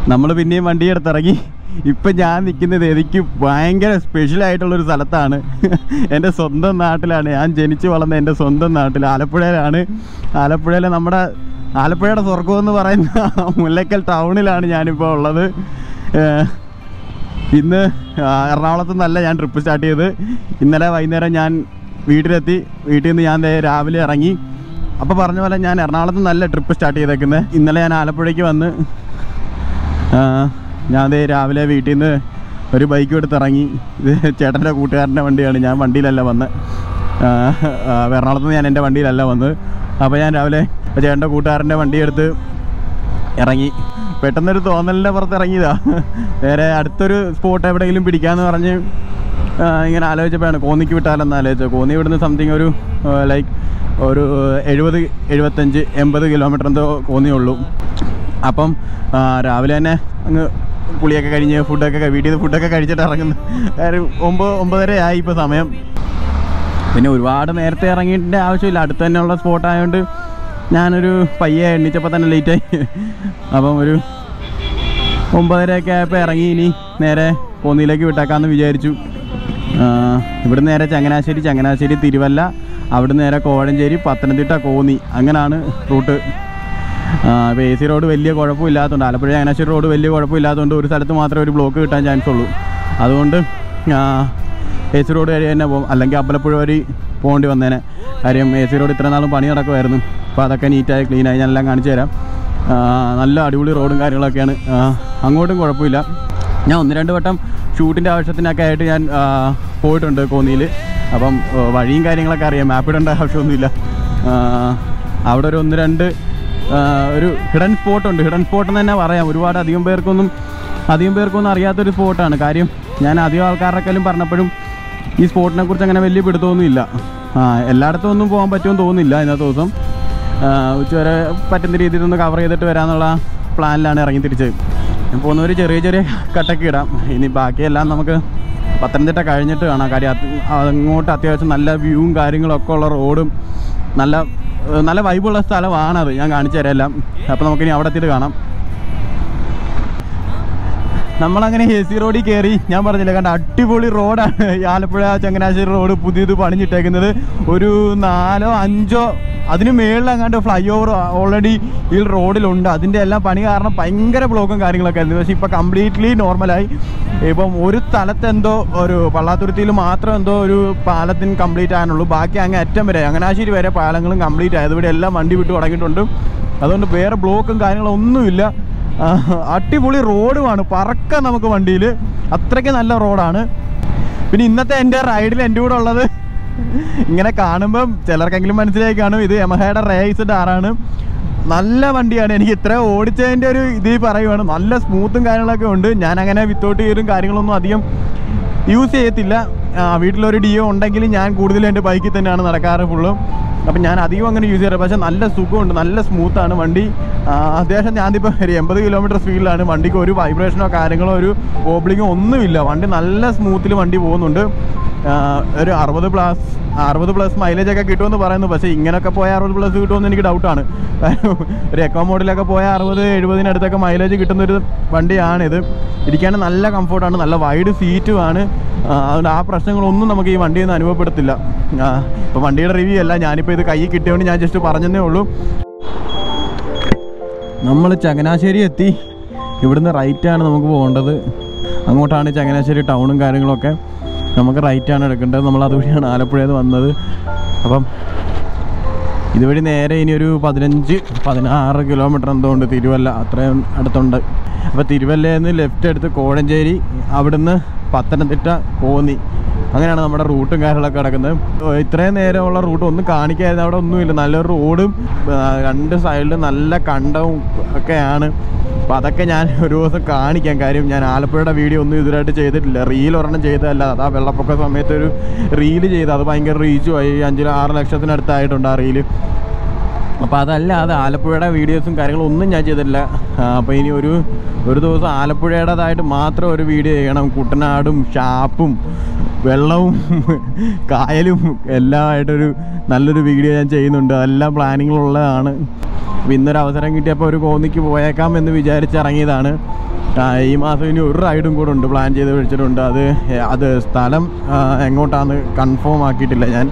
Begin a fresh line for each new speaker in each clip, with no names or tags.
നമ്മൾ പിന്നെയും വണ്ടി എടുത്തിറങ്ങി ഇപ്പം ഞാൻ നിൽക്കുന്നത് എനിക്ക് ഭയങ്കര സ്പെഷ്യൽ ആയിട്ടുള്ളൊരു സ്ഥലത്താണ് എൻ്റെ സ്വന്തം നാട്ടിലാണ് ഞാൻ ജനിച്ചു വളർന്ന എൻ്റെ സ്വന്തം നാട്ടിൽ ആലപ്പുഴയിലാണ് ആലപ്പുഴയിലെ നമ്മുടെ ആലപ്പുഴയുടെ സ്വർഗം എന്ന് പറയുന്ന മുല്ലക്കൽ ടൗണിലാണ് ഞാനിപ്പോൾ ഉള്ളത് ഏഹ് ഇന്ന് ആ, എറണാകുളത്ത് നിന്നല്ല ഞാൻ ട്രിപ്പ് സ്റ്റാർട്ട് ചെയ്ത് ഇന്നലെ വൈകുന്നേരം ഞാൻ വീട്ടിലെത്തി വീട്ടിൽ നിന്ന് ഞാൻ ദേ രാവിലെ ഇറങ്ങി അപ്പോൾ പറഞ്ഞ പോലെ ഞാൻ എറണാകുളത്ത് നിന്നല്ല ട്രിപ്പ് സ്റ്റാർട്ട് ചെയ്തേക്കുന്നത് ഇന്നലെ ഞാൻ ആലപ്പുഴയ്ക്ക് വന്ന് ആ, ഞാൻ ദേ രാവിലെ വീട്ടിൽ നിന്ന് ഒരു ബൈക്ക് എടുത്ത് ഇറങ്ങി ഇത് ചേട്ടൻ്റെ കൂട്ടുകാരൻ്റെ വണ്ടിയാണ് ഞാൻ വണ്ടിയിലല്ല വന്ന് ആ, ആ, എറണാകുളത്ത് നിന്ന് ഞാൻ എൻ്റെ വണ്ടിയിലല്ല വന്നത് അപ്പോൾ ഞാൻ രാവിലെ ചേട്ടൻ്റെ കൂട്ടുകാരൻ്റെ വണ്ടി എടുത്ത് ഇറങ്ങി പെട്ടെന്നൊരു തോന്നലിൻ്റെ പുറത്ത് ഇറങ്ങിയതാ വേറെ അടുത്തൊരു സ്പോട്ട് എവിടെയെങ്കിലും പിടിക്കാന്ന് പറഞ്ഞ് ആ, ഇങ്ങനെ ആലോചിച്ചപ്പോഴാണ് കോന്നിക്ക് വിട്ടാലെന്ന് ആലോചിച്ചത് കോന്നി ഇവിടുന്ന് സംതിങ് ഒരു ലൈക്ക് ഒരു എഴുപത് എഴുപത്തഞ്ച് എൺപത് കിലോമീറ്റർ എന്തോ കോന്നിയുള്ളൂ അപ്പം ആ, രാവിലെ തന്നെ അങ്ങ് കുളിയൊക്കെ കഴിഞ്ഞ് ഫുഡൊക്കെ കഴി- വീട്ടിൽ നിന്ന് ഫുഡൊക്കെ കഴിച്ചിട്ട് ഇറങ്ങുന്നു കാര്യം ഒമ്പത് ഒമ്പതര ആയി ഇപ്പോൾ സമയം പിന്നെ ഒരുപാട് നേരത്തെ ഇറങ്ങിയിട്ടിൻ്റെ ആവശ്യമില്ല അടുത്ത് തന്നെയുള്ള സ്പോട്ട് ആയതുകൊണ്ട് ഞാനൊരു പയ്യെ എണ്ണിച്ചപ്പോൾ തന്നെ ലേറ്റായി അപ്പം ഒരു ഒമ്പതരയൊക്കെ ആയപ്പോൾ ഇറങ്ങി ഇനി നേരെ കോന്നിയിലേക്ക് വിട്ടേക്കാമെന്ന് വിചാരിച്ചു ആ, ഇവിടുന്ന് നേരെ ചങ്ങനാശ്ശേരി ചങ്ങനാശ്ശേരി തിരുവല്ല അവിടുന്ന് നേരെ കോഴഞ്ചേരി പത്തനംതിട്ട കോന്നി അങ്ങനെയാണ് റൂട്ട് ഇപ്പോൾ എ സി റോഡ് വലിയ കുഴപ്പമില്ലാത്തതുകൊണ്ട് ആലപ്പുഴ ചങ്ങനാശ്ശേരി റോഡ് വലിയ കുഴപ്പമില്ലാത്തതുകൊണ്ട് ഒരു സ്ഥലത്ത് മാത്രമേ ഒരു ബ്ലോക്ക് കിട്ടാൻ ചാൻസ് ഉള്ളൂ അതുകൊണ്ട് എ സി റോഡ് വഴി തന്നെ പോകും അല്ലെങ്കിൽ അമ്പലപ്പുഴ വഴി പോകേണ്ടി വന്നേനെ കാര്യം എ സി റോഡ് ഇത്ര നാളും പണി നടക്കുമായിരുന്നു അപ്പോൾ അതൊക്കെ നീറ്റായി ക്ലീനായി ഞാൻ എല്ലാം കാണിച്ചു തരാം ആ, നല്ല അടിപൊളി റോഡും കാര്യങ്ങളൊക്കെയാണ് ആ, അങ്ങോട്ടും കുഴപ്പമില്ല ഞാൻ ഒന്ന് രണ്ട് വട്ടം ഷൂട്ടിൻ്റെ ആവശ്യത്തിനൊക്കെ ആയിട്ട് ഞാൻ ആ, പോയിട്ടുണ്ട് കോന്നിയിൽ അപ്പം ആ, വഴിയും കാര്യങ്ങളൊക്കെ അറിയാം മാപ്പ് ഇടേണ്ട ആവശ്യമൊന്നുമില്ല ആ, അവിടെ ഒരു ഒന്ന് രണ്ട് ആ, ഒരു ഹിഡൻ സ്പോട്ടുണ്ട് ഹിഡൻ സ്പോട്ട് എന്ന് തന്നെ പറയാം ഒരുപാട് അധികം പേർക്കൊന്നും അധികം പേർക്കൊന്നും അറിയാത്തൊരു സ്പോട്ടാണ് കാര്യം ഞാൻ അധികം ആൾക്കാരുടെക്കാളും പറഞ്ഞപ്പോഴും ഈ സ്പോട്ടിനെ കുറിച്ച് അങ്ങനെ വലിയ പിടുത്തമൊന്നുമില്ല ആ, എല്ലായിടത്തും ഒന്നും പോകാൻ പറ്റുമെന്ന് തോന്നുന്നില്ല ഇന്നത്തെ ദിവസം ആ, ഉച്ചവരെ പറ്റുന്ന രീതിയിൽ ഒന്ന് കവർ ചെയ്തിട്ട് വരാമെന്നുള്ള പ്ലാനിലാണ് ഇറങ്ങി തിരിച്ചത് ഞാൻ പോകുന്നവർ ചെറിയ ചെറിയ കട്ടൊക്കെ ഇടാം ഇനി ബാക്കിയെല്ലാം നമുക്ക് പത്തനംതിട്ട കഴിഞ്ഞിട്ട് കാണാം കാര്യം അത് അങ്ങോട്ട് അത്യാവശ്യം നല്ല വ്യൂവും കാര്യങ്ങളും ഒക്കെ ഉള്ള റോഡും നല്ല ഏഹ് നല്ല വൈബുള്ള സ്ഥലമാണത് ഞാൻ കാണിച്ചു തരാം എല്ലാം അപ്പോൾ നമുക്കിനി അവിടെ എത്തിയിട്ട് കാണാം നമ്മളങ്ങനെ എ സി റോഡിൽ കയറി ഞാൻ പറഞ്ഞില്ല കണ്ട അടിപൊളി റോഡാണ് ഈ ആലപ്പുഴ ചങ്ങനാശ്ശേരി റോഡ് പുതിയത് പണിഞ്ഞിട്ടേക്കുന്നത് ഒരു നാലോ അഞ്ചോ അതിന് മേളിലങ്ങാണ്ട് ഫ്ലൈ ഓവർ ഓൾറെഡി ഈ റോഡിലുണ്ട് അതിൻ്റെ എല്ലാം പണി കാരണം ഭയങ്കര ബ്ലോക്കും കാര്യങ്ങളൊക്കെ ആയിരുന്നു പക്ഷേ ഇപ്പോൾ കംപ്ലീറ്റ്ലി നോർമലായി ഇപ്പം ഒരു സ്ഥലത്ത് എന്തോ ഒരു പള്ളാത്തുരുത്തിയിൽ മാത്രം എന്തോ ഒരു പാലത്തിന് കംപ്ലീറ്റ് ആകാനുള്ളൂ ബാക്കി അങ്ങ് അറ്റം വരെ അങ്ങനാശ്ശേരി വരെ പാലങ്ങളും കംപ്ലീറ്റ് ആയത് ഇവിടെ എല്ലാം വണ്ടി വിട്ട് തുടങ്ങിയിട്ടുണ്ട് അതുകൊണ്ട് വേറെ ബ്ലോക്കും കാര്യങ്ങളും ഒന്നുമില്ല ആ, അടിപൊളി റോഡുമാണ് പറക്കാൻ നമുക്ക് വണ്ടിയിൽ അത്രയ്ക്ക് നല്ല റോഡാണ് പിന്നെ ഇന്നത്തെ എൻ്റെ റൈഡിൽ എൻ്റെ കൂടെ ഉള്ളത് ഇങ്ങനെ കാണുമ്പം ചിലർക്കെങ്കിലും മനസ്സിലായി കാണും ഇത് യമഹയുടെ റേസ് ആറാണ് നല്ല വണ്ടിയാണ് എനിക്ക് ഇത്ര ഓടിച്ചതിൻ്റെ ഒരു ഇത് പറയുവാണ് നല്ല സ്മൂത്തും കാര്യങ്ങളൊക്കെ ഉണ്ട് ഞാൻ അങ്ങനെ വിത്തൗട്ട് ഗിയറും കാര്യങ്ങളൊന്നും അധികം യൂസ് ചെയ്യത്തില്ല ആ, വീട്ടിലൊരു ഡിയോ ഉണ്ടെങ്കിൽ ഞാൻ കൂടുതലും എൻ്റെ ബൈക്കിൽ തന്നെയാണ് നടക്കാറ് ഫുള്ളും അപ്പം ഞാൻ അധികം അങ്ങനെ യൂസ് ചെയ്യാറ് പക്ഷേ നല്ല സുഖമുണ്ട് നല്ല സ്മൂത്താണ് വണ്ടി ആ, അത്യാവശ്യം ഞാനിപ്പോൾ ഒരു എൺപത് കിലോമീറ്റർ സ്പീഡിലാണ് വണ്ടിക്ക് ഒരു വൈബ്രേഷനോ കാര്യങ്ങളോ ഒരു ഓബ്ലിങ്ങോ ഒന്നുമില്ല വണ്ടി നല്ല സ്മൂത്തിൽ വണ്ടി പോകുന്നുണ്ട് ആ, ഒരു അറുപത് പ്ലസ് അറുപത് പ്ലസ് മൈലേജ് ഒക്കെ കിട്ടുമെന്ന് പറയുന്നു പക്ഷേ ഇങ്ങനെയൊക്കെ പോയാൽ അറുപത് പ്ലസ് കിട്ടുമെന്ന് എനിക്ക് ഡൗട്ടാണ് ഒരു എക്കോ മോഡിലൊക്കെ പോയാൽ അറുപത് എഴുപതിനടുത്തൊക്കെ മൈലേജ് കിട്ടുന്നൊരു വണ്ടിയാണിത് ഇരിക്കാൻ നല്ല കംഫർട്ടാണ് നല്ല വൈഡ് സീറ്റുമാണ് അതുകൊണ്ട് ആ പ്രശ്നങ്ങളൊന്നും നമുക്ക് ഈ വണ്ടിയിൽ നിന്ന് അനുഭവപ്പെടുത്തില്ല ഇപ്പോൾ വണ്ടിയുടെ റിവ്യൂ അല്ല ഞാനിപ്പോൾ ഇത് കയ്യിൽ കിട്ടിയതുകൊണ്ട് ഞാൻ ജസ്റ്റ് പറഞ്ഞതേ ഉള്ളൂ നമ്മൾ ചങ്ങനാശ്ശേരി എത്തി ഇവിടുന്ന് റൈറ്റാണ് നമുക്ക് പോകേണ്ടത് അങ്ങോട്ടാണ് ചങ്ങനാശ്ശേരി ടൗണും കാര്യങ്ങളൊക്കെ നമുക്ക് റൈറ്റാണ് എടുക്കേണ്ടത് നമ്മൾ അതുവഴിയാണ് ആലപ്പുഴയിൽ നിന്ന് വന്നത് അപ്പം ഇതുവഴി നേരെ ഇനി ഒരു പതിനഞ്ച് പതിനാറ് കിലോമീറ്റർ എന്തോ ഉണ്ട് തിരുവല്ല അത്രയും അടുത്തുണ്ട് അപ്പോൾ തിരുവല്ലയിൽ നിന്ന് ലെഫ്റ്റ് എടുത്ത് കോഴഞ്ചേരി അവിടുന്ന് പത്തനംതിട്ട കോന്നി അങ്ങനെയാണ് നമ്മുടെ റൂട്ടും കാര്യങ്ങളൊക്കെ കിടക്കുന്നത് ഏഹ് ഇത്രയും നേരമുള്ള റൂട്ട് ഒന്നും കാണിക്കായിരുന്നു അവിടെ ഒന്നുമില്ല നല്ലൊരു റോഡും ആ, രണ്ട് സൈഡിലും നല്ല കണ്ടവും ഒക്കെയാണ് അപ്പോൾ അതൊക്കെ ഞാൻ ഒരു ദിവസം കാണിക്കാം കാര്യം ഞാൻ ആലപ്പുഴയുടെ വീഡിയോ ഒന്നും ഇതുവരായിട്ട് ചെയ്തിട്ടില്ല റീൽ ഒരെണ്ണം ചെയ്തതല്ല അതാ വെള്ളപ്പൊക്ക സമയത്ത് ഒരു റീല് ചെയ്ത് അത് ഭയങ്കര റീച്ചും ആയി അഞ്ച് ആറ് ലക്ഷത്തിനടുത്തായിട്ടുണ്ട് ആ റീല് അപ്പോൾ അതല്ലാതെ ആലപ്പുഴയുടെ വീഡിയോസും കാര്യങ്ങളും ഒന്നും ഞാൻ ചെയ്തിട്ടില്ല അപ്പോൾ ഇനി ഒരു ഒരു ദിവസം ആലപ്പുഴയുടേതായിട്ട് മാത്രം ഒരു വീഡിയോ ചെയ്യണം കുട്ടനാടും ഷാപ്പും വെള്ളവും കായലും എല്ലാമായിട്ടൊരു നല്ലൊരു വീഡിയോ ഞാൻ ചെയ്യുന്നുണ്ട് അതെല്ലാം പ്ലാനിങ്ങിലുള്ളതാണ് അപ്പോൾ ഇന്നൊരു അവസരം കിട്ടിയപ്പോൾ ഒരു കോന്നിക്ക് പോയേക്കാം എന്ന് വിചാരിച്ചിറങ്ങിയതാണ് ആ, ഈ മാസം ഇനി ഒരു റൈഡും കൂടെ ഉണ്ട് പ്ലാൻ ചെയ്ത് വെച്ചിട്ടുണ്ട് അത് ഏ, അത് സ്ഥലം ആ, എങ്ങോട്ടാന്ന് കൺഫേം ആക്കിയിട്ടില്ല ഞാൻ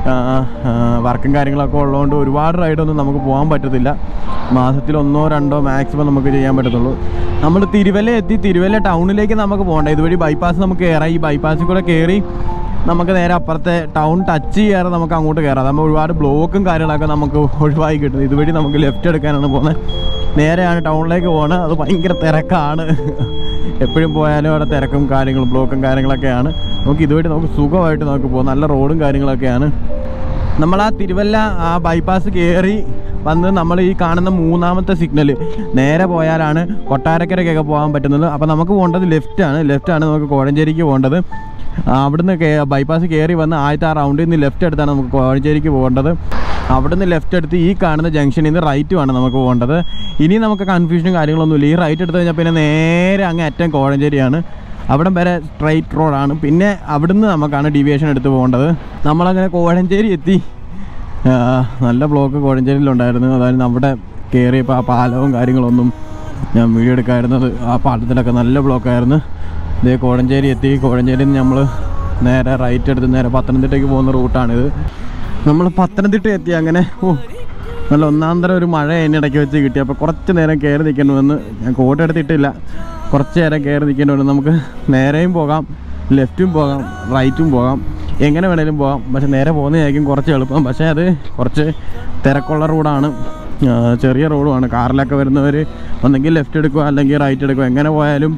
വർക്കും കാര്യങ്ങളൊക്കെ ഉള്ളതുകൊണ്ട് ഒരുപാട് റൈഡൊന്നും നമുക്ക് പോകാൻ പറ്റത്തില്ല മാസത്തിൽ ഒന്നോ രണ്ടോ മാക്സിമം നമുക്ക് ചെയ്യാൻ പറ്റത്തുള്ളൂ നമ്മൾ തിരുവല്ല എത്തി തിരുവല്ല ടൗണിലേക്ക് നമുക്ക് പോകണ്ട ഇതുവഴി ബൈപ്പാസ് നമുക്ക് കയറാം ഈ ബൈപ്പാസിൽ കൂടെ കയറി നമുക്ക് നേരെ അപ്പുറത്തെ ടൗൺ ടച്ച് ചെയ്യാതെ നമുക്ക് അങ്ങോട്ട് കയറാം നമ്മൾ ഒരുപാട് ബ്ലോക്കും കാര്യങ്ങളൊക്കെ നമുക്ക് ഒഴിവായി കിട്ടും ഇതുവഴി നമുക്ക് ലെഫ്റ്റ് എടുക്കാനാണ് പോകുന്നത് നേരെയാണ് ടൗണിലേക്ക് പോകുന്നത് അത് ഭയങ്കര തിരക്കാണ് എപ്പോഴും പോയാലും അവിടെ തിരക്കും കാര്യങ്ങളും ബ്ലോക്കും കാര്യങ്ങളൊക്കെയാണ് നമുക്ക് ഇതുവഴി നമുക്ക് സുഖമായിട്ട് നമുക്ക് പോകാം നല്ല റോഡും കാര്യങ്ങളൊക്കെയാണ് നമ്മൾ ആ തിരുവല്ല ആ ബൈപ്പാസ് കയറി വന്ന് നമ്മൾ ഈ കാണുന്ന മൂന്നാമത്തെ സിഗ്നൽ നേരെ പോയാലാണ് കൊട്ടാരക്കരയ്ക്കൊക്കെ പോകാൻ പറ്റുന്നത് അപ്പോൾ നമുക്ക് പോകേണ്ടത് ലെഫ്റ്റാണ് ലെഫ്റ്റാണ് നമുക്ക് കോഴഞ്ചേരിക്ക് പോകേണ്ടത് ആ, അവിടുന്ന് കേ- ബൈപ്പാസ് കയറി വന്ന് ആദ്യത്തെ ആ റൗണ്ടിൽ നിന്ന് ലെഫ്റ്റ് എടുത്താണ് നമുക്ക് കോഴഞ്ചേരിക്ക് പോകേണ്ടത് അവിടുന്ന് ലെഫ്റ്റ് എടുത്ത് ഈ കാണുന്ന ജംഗ്ഷനിൽ നിന്ന് റൈറ്റുമാണ് നമുക്ക് പോകേണ്ടത് ഇനി നമുക്ക് കൺഫ്യൂഷനും കാര്യങ്ങളൊന്നുമില്ല ഈ റൈറ്റ് എടുത്ത് കഴിഞ്ഞാൽ പിന്നെ നേരെ അങ്ങ് അറ്റം കോഴഞ്ചേരിയാണ് അവിടം വരെ സ്ട്രൈറ്റ് റോഡാണ് പിന്നെ അവിടുന്ന് നമുക്കാണ് ഡീവിയേഷൻ എടുത്ത് പോകേണ്ടത് നമ്മളങ്ങനെ കോഴഞ്ചേരി എത്തി ആ, നല്ല ബ്ലോക്ക് കോഴഞ്ചേരിയിലുണ്ടായിരുന്നു അതായത് അവിടെ കയറിയപ്പോൾ ആ പാലവും കാര്യങ്ങളൊന്നും ഞാൻ വീഡിയോ എടുക്കായിരുന്നത് ആ പാലത്തിലൊക്കെ നല്ല ബ്ലോക്കായിരുന്നു ഇതേ കോഴഞ്ചേരി എത്തി കോഴഞ്ചേരിയിൽ നിന്ന് നമ്മൾ നേരെ റൈറ്റ് എടുത്ത് നേരെ പത്തനംതിട്ടയ്ക്ക് പോകുന്ന റൂട്ടാണിത് നമ്മൾ പത്തനംതിട്ട എത്തി അങ്ങനെ ഓ നല്ല ഒന്നാന്തരം ഒരു മഴ എന്നിടയ്ക്ക് വെച്ച് കിട്ടി അപ്പോൾ കുറച്ച് നേരം കയറി നിൽക്കണമെന്ന് ഞാൻ കോട്ട് എടുത്തിട്ടില്ല കുറച്ച് നേരം കയറി നിൽക്കേണ്ടി വന്നു നമുക്ക് നേരെയും പോകാം ലെഫ്റ്റും പോകാം റൈറ്റും പോകാം എങ്ങനെ വേണേലും പോകാം പക്ഷെ നേരെ പോകുന്നതായിരിക്കും കുറച്ച് എളുപ്പം പക്ഷേ അത് കുറച്ച് തിരക്കുള്ള റോഡാണ് ആ, ചെറിയ റോഡുമാണ് കാറിലൊക്കെ വരുന്നവർ ഒന്നെങ്കിൽ ലെഫ്റ്റ് എടുക്കുക അല്ലെങ്കിൽ റൈറ്റ് എടുക്കുക എങ്ങനെ പോയാലും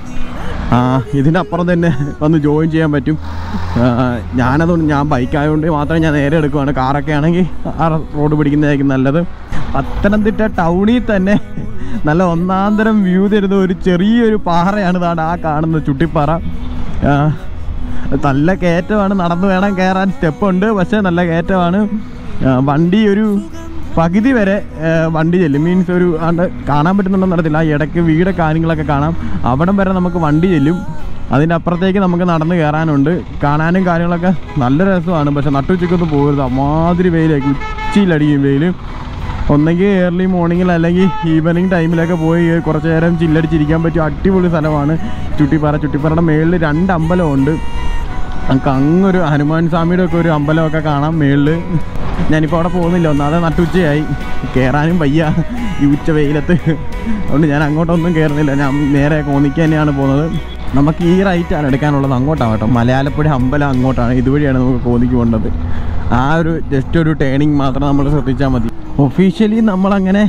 ആ, ഇതിനപ്പുറം തന്നെ വന്ന് ജോയിൻ ചെയ്യാൻ പറ്റും ആ, ഞാനതുകൊണ്ട് ഞാൻ ബൈക്ക് ആയതുകൊണ്ട് മാത്രമേ ഞാൻ നേരെ എടുക്കുവാണ് കാറൊക്കെ ആണെങ്കിൽ ആ റോഡ് പിടിക്കുന്നതായിരിക്കും നല്ലത് പത്തനംതിട്ട ടൗണിൽ തന്നെ നല്ല ഒന്നാന്തരം വ്യൂ തരുന്ന ഒരു ചെറിയൊരു പാറയാണ് ഇതാണ് ആ കാണുന്നത് ചുട്ടിപ്പാറ ആ, നല്ല കയറ്റമാണ് നടന്നു വേണം കയറാൻ സ്റ്റെപ്പുണ്ട് പക്ഷേ നല്ല കയറ്റമാണ് ആ, വണ്ടി ഒരു പകുതി വരെ ആ, വണ്ടി ചെല്ലും മീൻസ് ഒരു ആണ്ട് കാണാൻ പറ്റുന്നുണ്ടെന്ന് അറിയത്തില്ല ആ ഇടയ്ക്ക് വീട് കാര്യങ്ങളൊക്കെ കാണാം അവിടം വരെ നമുക്ക് വണ്ടി ചെല്ലും അതിൻ്റെ അപ്പുറത്തേക്ക് നമുക്ക് നടന്ന് കയറാനുണ്ട് കാണാനും കാര്യങ്ങളൊക്കെ നല്ല രസമാണ് പക്ഷെ നട്ടുച്ചയ്ക്കൊന്നും പോകരുത് അമാതിരി വെയിലായിരിക്കും ഉച്ചയിലടിക്കും വെയിൽ ഒന്നെങ്കിൽ ഏർലി മോർണിംഗിൽ അല്ലെങ്കിൽ ഈവനിങ് ടൈമിലൊക്കെ പോയി കുറച്ച് നേരം ചില്ലടിച്ചിരിക്കാൻ പറ്റിയ അടിപൊളി സ്ഥലമാണ് ചുട്ടിപ്പാറ ചുട്ടിപ്പാറയുടെ മേളിൽ രണ്ട് അമ്പലമുണ്ട് നമുക്ക് അങ്ങൊരു ഹനുമാൻ സ്വാമിയുടെ ഒക്കെ ഒരു അമ്പലമൊക്കെ കാണാം മേളിൽ ഞാനിപ്പോൾ അവിടെ പോകുന്നില്ല ഒന്നാമതെ നട്ടുച്ചയായി കയറാനും വയ്യ ഈ ഉച്ച വെയിലത്ത് അതുകൊണ്ട് ഞാൻ അങ്ങോട്ടൊന്നും കയറുന്നില്ല ഞാൻ നേരെ കോന്നിക്ക് തന്നെയാണ് പോകുന്നത് നമുക്ക് ഈ റൈറ്റാണ് എടുക്കാനുള്ളത് അങ്ങോട്ടാണ് കേട്ടോ മലയാളപ്പുഴ അമ്പലം അങ്ങോട്ടാണ് ഇതുവഴിയാണ് നമുക്ക് കോന്നിക്ക് പോകേണ്ടത് ആ ഒരു ജസ്റ്റ് ഒരു ടേണിങ് മാത്രം നമ്മൾ ശ്രദ്ധിച്ചാൽ മതി ഒഫീഷ്യലി നമ്മളങ്ങനെ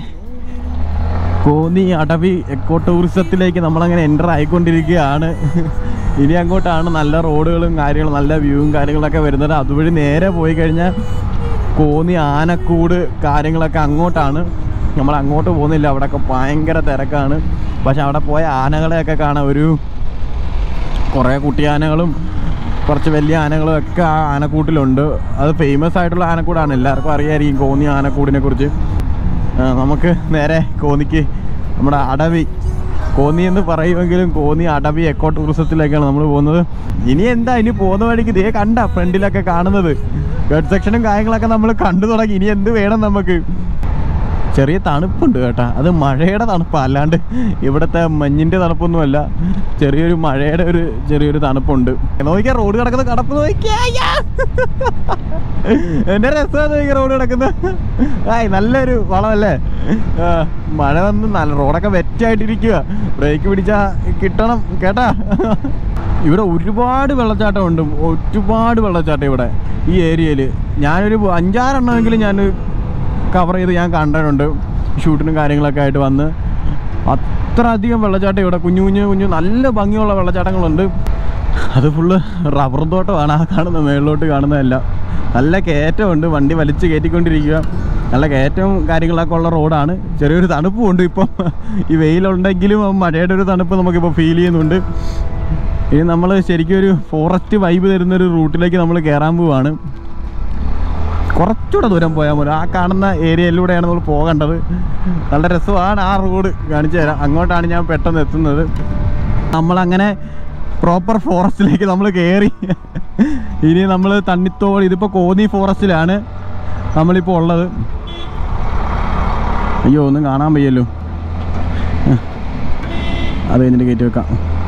കോന്നി അടവി എക്കോ ടൂറിസത്തിലേക്ക് നമ്മളങ്ങനെ എൻ്റർ ആയിക്കൊണ്ടിരിക്കുകയാണ് ഇനി അങ്ങോട്ടാണ് നല്ല റോഡുകളും കാര്യങ്ങളും നല്ല വ്യൂവും കാര്യങ്ങളൊക്കെ വരുന്നത് അതുവഴി നേരെ പോയി കഴിഞ്ഞാൽ കോന്നി ആനക്കൂട് കാര്യങ്ങളൊക്കെ അങ്ങോട്ടാണ് നമ്മൾ അങ്ങോട്ട് പോകുന്നില്ല അവിടെയൊക്കെ ഭയങ്കര തിരക്കാണ് പക്ഷെ അവിടെ പോയ ആനകളെയൊക്കെ കാണാൻ ഒരു കുറേ കുട്ടിയാനകളും കുറച്ച് വലിയ ആനകളും ഒക്കെ ആ ആനക്കൂട്ടിലുണ്ട് അത് ഫേമസ് ആയിട്ടുള്ള ആനക്കൂടാണ് എല്ലാവർക്കും അറിയായിരിക്കും കോന്നി ആനക്കൂടിനെ കുറിച്ച് ആ, നമുക്ക് നേരെ കോന്നിക്ക് നമ്മുടെ അടവി കോന്നി എന്ന് പറയുമെങ്കിലും കോന്നി അടവി എക്കോ ടൂറിസത്തിലേക്കാണ് നമ്മൾ പോകുന്നത് ഇനി എന്താ ഇനി പോകുന്ന വഴിക്ക് ഇതേ കണ്ട ഫ്രണ്ടിലൊക്കെ കാണുന്നത് ഗഡ് സെക്ഷനും കാര്യങ്ങളൊക്കെ നമ്മൾ കണ്ടു തുടങ്ങി ഇനി എന്ത് വേണം നമുക്ക് ചെറിയ തണുപ്പുണ്ട് കേട്ടാ അത് മഴയുടെ തണുപ്പാ അല്ലാണ്ട് ഇവിടുത്തെ മഞ്ഞിന്റെ തണുപ്പൊന്നുമല്ല ചെറിയൊരു മഴയുടെ ഒരു ചെറിയൊരു തണുപ്പുണ്ട് നോക്കിയാ റോഡ് കിടക്കുന്ന കടപ്പ് നോക്കിയാ അയ്യാ. എന്റെ രസമാണ് നോക്കിയാ റോഡ് കിടക്കുന്നത് ആയി നല്ലൊരു വളമല്ലേ ആ, മഴ വന്ന് നല്ല റോഡൊക്കെ വെറ്റായിട്ടിരിക്കുക ബ്രേക്ക് പിടിച്ചാ കിട്ടണം കേട്ടാ ഇവിടെ ഒരുപാട് വെള്ളച്ചാട്ടമുണ്ട് ഒരുപാട് വെള്ളച്ചാട്ടം ഇവിടെ ഈ ഏരിയയിൽ ഞാനൊരു അഞ്ചാറെണ്ണമെങ്കിലും ഞാൻ കവർ ചെയ്ത് ഞാൻ കണ്ടിട്ടുണ്ട് ഷൂട്ടിനും കാര്യങ്ങളൊക്കെ ആയിട്ട് വന്ന് അത്ര അധികം വെള്ളച്ചാട്ടം ഇവിടെ കുഞ്ഞു കുഞ്ഞു കുഞ്ഞു നല്ല ഭംഗിയുള്ള വെള്ളച്ചാട്ടങ്ങളുണ്ട് അത് ഫുള്ള് റബ്ബർ തോട്ടമാണ് ആ കാണുന്ന മേളിലോട്ട് കാണുന്നതല്ല നല്ല കയറ്റമുണ്ട് വണ്ടി വലിച്ച് കയറ്റിക്കൊണ്ടിരിക്കുക നല്ല കയറ്റവും കാര്യങ്ങളൊക്കെ ഉള്ള റോഡാണ് ചെറിയൊരു തണുപ്പും ഉണ്ട് ഇപ്പം ഈ വെയിലുണ്ടെങ്കിലും ആ മഴയുടെ ഒരു തണുപ്പ് നമുക്കിപ്പോൾ ഫീൽ ചെയ്യുന്നുണ്ട് ഇനി നമ്മൾ ശരിക്കും ഒരു ഫോറസ്റ്റ് വൈബ് തരുന്നൊരു റൂട്ടിലേക്ക് നമ്മൾ കയറാൻ പോവാണ് കുറച്ചുകൂടെ ദൂരം പോയാൽ മതി ആ കാണുന്ന ഏരിയയിലൂടെയാണ് നമ്മൾ പോകേണ്ടത് നല്ല രസമാണ് ആ റോഡ് കാണിച്ചു തരാം അങ്ങോട്ടാണ് ഞാൻ പെട്ടെന്ന് എത്തുന്നത് നമ്മളങ്ങനെ പ്രോപ്പർ ഫോറസ്റ്റിലേക്ക് നമ്മൾ കയറി ഇനി നമ്മൾ തണ്ണിത്തോട് ഇതിപ്പോൾ കോന്നി ഫോറസ്റ്റിലാണ് നമ്മളിപ്പോൾ ഉള്ളത് അയ്യോ ഒന്നും കാണാൻ വയ്യല്ലോ അത് കഴിഞ്ഞിട്ട് കയറ്റി വെക്കാം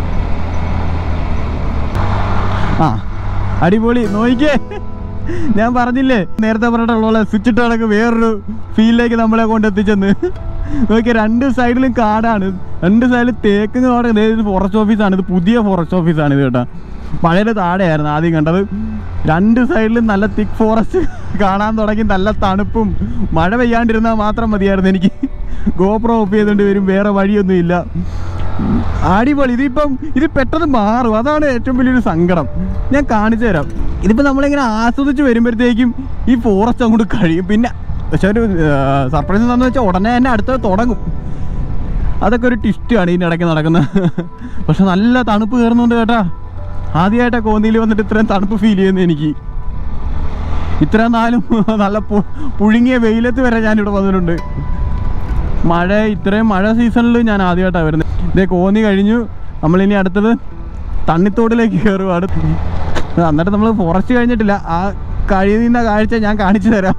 ആ അടിപൊളി നോയിക്കേ ഞാൻ പറഞ്ഞില്ലേ നേരത്തെ പറഞ്ഞിട്ടുള്ള സ്വിച്ച് ഇട്ട് കണക്ക് വേറൊരു ഫീലിലേക്ക് നമ്മളെ കൊണ്ടെത്തിച്ചെന്ന് നോക്കിയ രണ്ട് സൈഡിലും കാടാണ് രണ്ട് സൈഡിലും തേക്കും കാട് ഇത് ഫോറസ്റ്റ് ഓഫീസാണ് ഇത് പുതിയ ഫോറസ്റ്റ് ഓഫീസാണ് ഇത് കേട്ടോ പഴയത് താഴെയായിരുന്നു ആദ്യം കണ്ടത് രണ്ട് സൈഡിലും നല്ല തിക്ക് ഫോറസ്റ്റ് കാണാൻ തുടങ്ങി നല്ല തണുപ്പും മഴ പെയ്യാണ്ടിരുന്നാൽ മാത്രം മതിയായിരുന്നു എനിക്ക് ഗോപ്രോ ഓഫ് ചെയ്തുകൊണ്ട് വരും വേറെ വഴിയൊന്നുമില്ല അടിപൊളി ഇതിപ്പം ഇത് പെട്ടെന്ന് മാറും അതാണ് ഏറ്റവും വലിയൊരു സങ്കടം ഞാൻ കാണിച്ചു തരാം ഇതിപ്പോൾ നമ്മളിങ്ങനെ ആസ്വദിച്ച് വരുമ്പോഴത്തേക്കും ഈ ഫോറസ്റ്റ് അങ്ങോട്ട് കഴിയും പിന്നെ പക്ഷെ ഒരു സർപ്രൈസ് എന്താണെന്ന് വെച്ചാൽ ഉടനെ തന്നെ അടുത്തത് തുടങ്ങും അതൊക്കെ ഒരു ടിസ്റ്റാണ് ഇതിൻ്റെ ഇടയ്ക്ക് നടക്കുന്നത് പക്ഷെ നല്ല തണുപ്പ് കയറുന്നുണ്ട് കേട്ടാ ആദ്യമായിട്ടാണ് കോന്നിയിൽ വന്നിട്ട് ഇത്രയും തണുപ്പ് ഫീൽ ചെയ്യുന്നത് എനിക്ക് ഇത്രയും നാളും നല്ല പു- പുഴുങ്ങിയ വെയിലത്ത് വരെ ഞാനിവിടെ വന്നിട്ടുണ്ട് മഴ ഇത്രയും മഴ സീസണിൽ ഞാൻ ആദ്യമായിട്ടാണ് വരുന്നത് ഇതേ കോന്നി കഴിഞ്ഞു നമ്മളിനി അടുത്തത് തണ്ണിത്തോടിലേക്ക് കയറുവാണ് എന്നിട്ട് നമ്മൾ ഫോറസ്റ്റ് കഴിഞ്ഞിട്ടില്ല ആ കഴിയുന്ന കാഴ്ച ഞാൻ കാണിച്ചു തരാം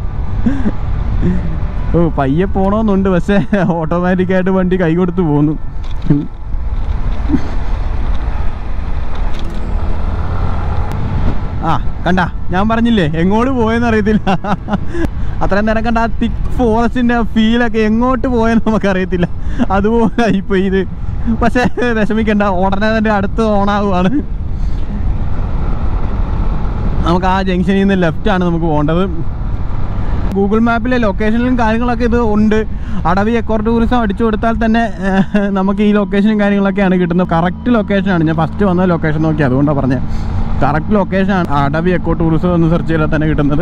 ഓ പയ്യെ പോണമെന്നുണ്ട് പക്ഷേ ഓട്ടോമാറ്റിക്കായിട്ട് വണ്ടി കൈ കൊടുത്ത് പോകുന്നു ആ കണ്ട ഞാൻ പറഞ്ഞില്ലേ എങ്ങോട്ട് പോയെന്ന് അറിയത്തില്ല അത്രയും നേരം കണ്ട ആ തിക്ക് ഫോറസ്റ്റിന്റെ ഫീലൊക്കെ എങ്ങോട്ട് പോയെന്ന് നമുക്കറിയത്തില്ല അതുപോലെ ഇപ്പൊ ഇത് പക്ഷേ വിഷമിക്കണ്ട ഉടനെ തന്നെ അടുത്ത് ഓണാവുകയാണ് നമുക്ക് ആ ജംഗ്ഷനിൽ നിന്ന് ലെഫ്റ്റ് ആണ് നമുക്ക് പോകേണ്ടത് ഗൂഗിൾ മാപ്പിലെ ലൊക്കേഷനിലും കാര്യങ്ങളൊക്കെ ഇത് ഉണ്ട് അടവി എക്കോ ടൂറിസം അടിച്ചു കൊടുത്താൽ തന്നെ ഏഹ്, നമുക്ക് ഈ ലൊക്കേഷനും കാര്യങ്ങളൊക്കെയാണ് കിട്ടുന്നത് കറക്റ്റ് ലൊക്കേഷനാണ് ഞാൻ ഫസ്റ്റ് വന്ന ലൊക്കേഷൻ നോക്കി അതുകൊണ്ടാണ് പറഞ്ഞത് കറക്റ്റ് ലൊക്കേഷനാണ് അടവി എക്കോ ടൂറിസം എന്ന് സെർച്ച് ചെയ്താൽ തന്നെ കിട്ടുന്നത്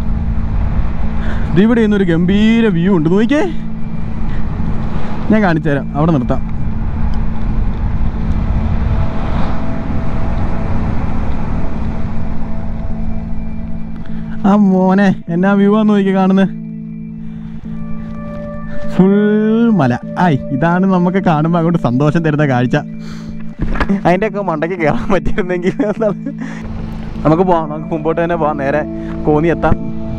ഇത് ഇവിടെ നിന്നൊരു ഗംഭീര വ്യൂ ഉണ്ട് നോക്കിയേ ഞാൻ കാണിച്ചു തരാം അവിടെ നിർത്താം ആ മോനെ എന്നാ വ്യൂ ആന്ന് നോക്കി കാണുന്നത് ഫുൾ മല ആയി ഇതാണ് നമുക്ക് കാണുമ്പോൾ അങ്ങോട്ട് സന്തോഷം തരുന്ന കാഴ്ച അതിൻ്റെ ഒക്കെ മണ്ടയ്ക്ക് കയറാൻ പറ്റിയിരുന്നെങ്കിൽ എന്താണ്? നമുക്ക് പോവാം നമുക്ക് മുമ്പോട്ട് തന്നെ പോവാം നേരെ കോന്നി എത്താം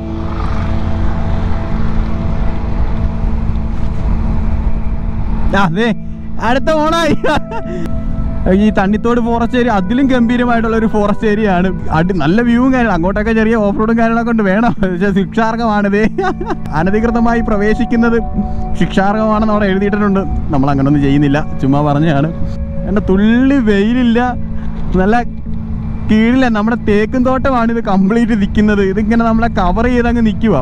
ആ, അതെ അടുത്ത ഓണായി ഈ തണ്ണിത്തോട് ഫോറസ്റ്റ് ഏരിയ അതിലും ഗംഭീരമായിട്ടുള്ള ഒരു ഫോറസ്റ്റ് ഏരിയ ആണ് അടി നല്ല വ്യൂവും കാര്യങ്ങളും അങ്ങോട്ടൊക്കെ ചെറിയ ഓഫ് റോഡും കാര്യങ്ങളൊക്കെ കൊണ്ട് വേണം പക്ഷേ ശിക്ഷാർഹമാണിത് അനധികൃതമായി പ്രവേശിക്കുന്നത് ശിക്ഷാർഹമാണെന്ന് അവിടെ എഴുതിയിട്ടുണ്ട് നമ്മൾ അങ്ങനൊന്നും ചെയ്യുന്നില്ല ചുമ്മാ പറഞ്ഞതാണ് എൻ്റെ തുള്ളി വെയിലില്ല നല്ല കീഴിലെ നമ്മുടെ തേക്കും തോട്ടമാണ് ഇത് കംപ്ലീറ്റ് നിൽക്കുന്നത് ഇതിങ്ങനെ നമ്മളെ കവർ ചെയ്തങ്ങ് നിൽക്കുക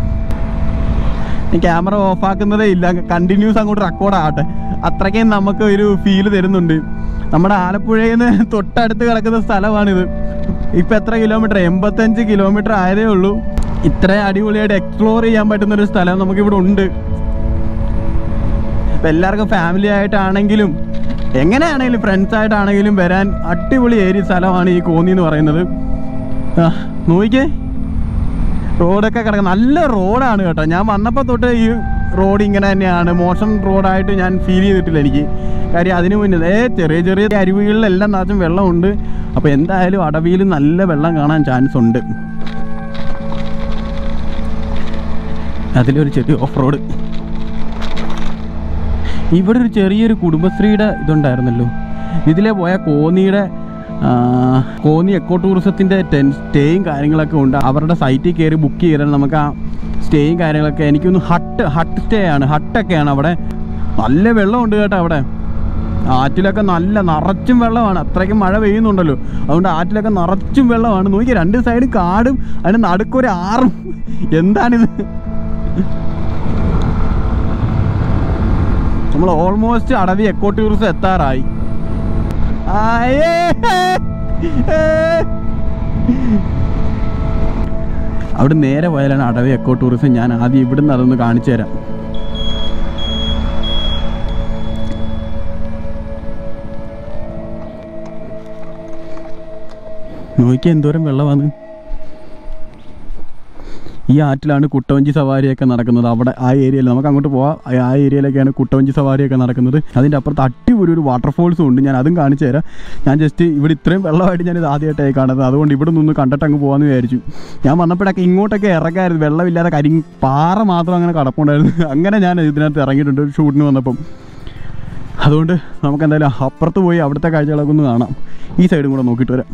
ക്യാമറ ഓഫ് ആക്കുന്നതേ ഇല്ല കണ്ടിന്യൂസ് അങ്ങോട്ട് റെക്കോർഡ് ആവട്ടെ അത്രയ്ക്കും നമുക്ക് ഒരു ഫീല് തരുന്നുണ്ട് നമ്മുടെ ആലപ്പുഴയിൽ നിന്ന് തൊട്ടടുത്ത് കിടക്കുന്ന സ്ഥലമാണിത് ഇപ്പം എത്ര കിലോമീറ്റർ എൺപത്തഞ്ച് കിലോമീറ്റർ ആയതേ ഉള്ളൂ ഇത്ര അടിപൊളിയായിട്ട് എക്സ്പ്ലോർ ചെയ്യാൻ പറ്റുന്ന ഒരു സ്ഥലം നമുക്കിവിടെ ഉണ്ട് ഇപ്പം എല്ലാവർക്കും ഫാമിലി ആയിട്ടാണെങ്കിലും എങ്ങനെയാണെങ്കിലും ഫ്രണ്ട്സ് ആയിട്ടാണെങ്കിലും വരാൻ അടിപൊളി ഏരിയ സ്ഥലമാണ് ഈ കോന്നി എന്ന് പറയുന്നത് ആ, നോക്കിക്കേ റോഡൊക്കെ കിടക്കുന്ന നല്ല റോഡാണ് കേട്ടോ ഞാൻ വന്നപ്പോൾ തൊട്ട് ഈ റോഡ് ഇങ്ങനെ തന്നെയാണ് മോശം റോഡായിട്ട് ഞാൻ ഫീൽ ചെയ്തിട്ടില്ല എനിക്ക് കാര്യം അതിന് മുന്നേ ഏ ചെറിയ ചെറിയ അരുവികളിലെല്ലാം നിറച്ചും വെള്ളമുണ്ട് അപ്പോൾ എന്തായാലും അടവിയിൽ നല്ല വെള്ളം കാണാൻ ചാൻസ് ഉണ്ട് അതിലൊരു ചെറിയ ഓഫ് റോഡ് ഇവിടെ ഒരു ചെറിയൊരു കുടുംബശ്രീയുടെ ഇതുണ്ടായിരുന്നല്ലോ ഇതിലെ പോയ കോന്നിയുടെ ആ, കോന്നി എക്കോ ടൂറിസത്തിൻ്റെ ടെൻ സ്റ്റേയും കാര്യങ്ങളൊക്കെ ഉണ്ട് അവരുടെ സൈറ്റിൽ കയറി ബുക്ക് ചെയ്താൽ നമുക്ക് ആ സ്റ്റേയും കാര്യങ്ങളൊക്കെ എനിക്കൊന്ന് ഹട്ട് ഹട്ട് സ്റ്റേ ആണ് ഹട്ടൊക്കെയാണ് അവിടെ നല്ല വെള്ളമുണ്ട് കേട്ടോ അവിടെ ആറ്റിലൊക്കെ നല്ല നിറച്ചും വെള്ളമാണ് അത്രയ്ക്കും മഴ പെയ്യുന്നുണ്ടല്ലോ അതുകൊണ്ട് ആറ്റിലൊക്കെ നിറച്ചും വെള്ളമാണ് നോക്കി രണ്ട് സൈഡും കാടും അതിന് നടുക്കൊരു ആറും എന്താണിത് നമ്മൾ ഓൾമോസ്റ്റ് അടവി എക്കോ ടൂറിസം എത്താറായി ആയേ. ഏ. അവിടെ നേരെ പോയാലാണ് അടവി എക്കോ ടൂറിസം ഞാൻ ആദ്യം ഇവിടുന്ന് അതൊന്ന് കാണിച്ചു തരാം നോക്കിയാൽ എന്തോരം വെള്ളമാണ് ഈ ആറ്റിലാണ് കുട്ടവഞ്ചി സവാരിയൊക്കെ നടക്കുന്നത് അവിടെ ആ ഏരിയയിൽ നമുക്ക് അങ്ങോട്ട് പോവാം ആ- ആ ഏരിയയിലൊക്കെയാണ് കുട്ടവഞ്ചി സവാരിയൊക്കെ നടക്കുന്നത് അതിൻ്റെ അപ്പുറത്ത് അടിപൊളി ഒരു വാട്ടർഫോൾസും ഉണ്ട് ഞാൻ അതും കാണിച്ചു തരാം ഞാൻ ജസ്റ്റ് ഇവിടെ ഇത്രയും വെള്ളമായിട്ട് ഞാനിത് ആദ്യമായിട്ടായി കാണുന്നത് അതുകൊണ്ട് ഇവിടെ നിന്ന് കണ്ടിട്ട് അങ്ങ് പോകാമെന്ന് വിചാരിച്ചു ഞാൻ വന്നപ്പോഴൊക്കെ ഇങ്ങോട്ടൊക്കെ ഇറങ്ങായിരുന്നു വെള്ളമില്ലാതെ കരി പാറ മാത്രം അങ്ങനെ കടപ്പുണ്ടായിരുന്നു അങ്ങനെ ഞാൻ ഇതിനകത്ത് ഇറങ്ങിയിട്ടുണ്ട് ഒരു ഷൂട്ടിന് വന്നപ്പം അതുകൊണ്ട് നമുക്ക് എന്തായാലും അപ്പുറത്ത് പോയി അവിടുത്തെ കാഴ്ചകളൊക്കെ ഒന്ന് കാണാം ഈ സൈഡും കൂടെ നോക്കിയിട്ട് വരാം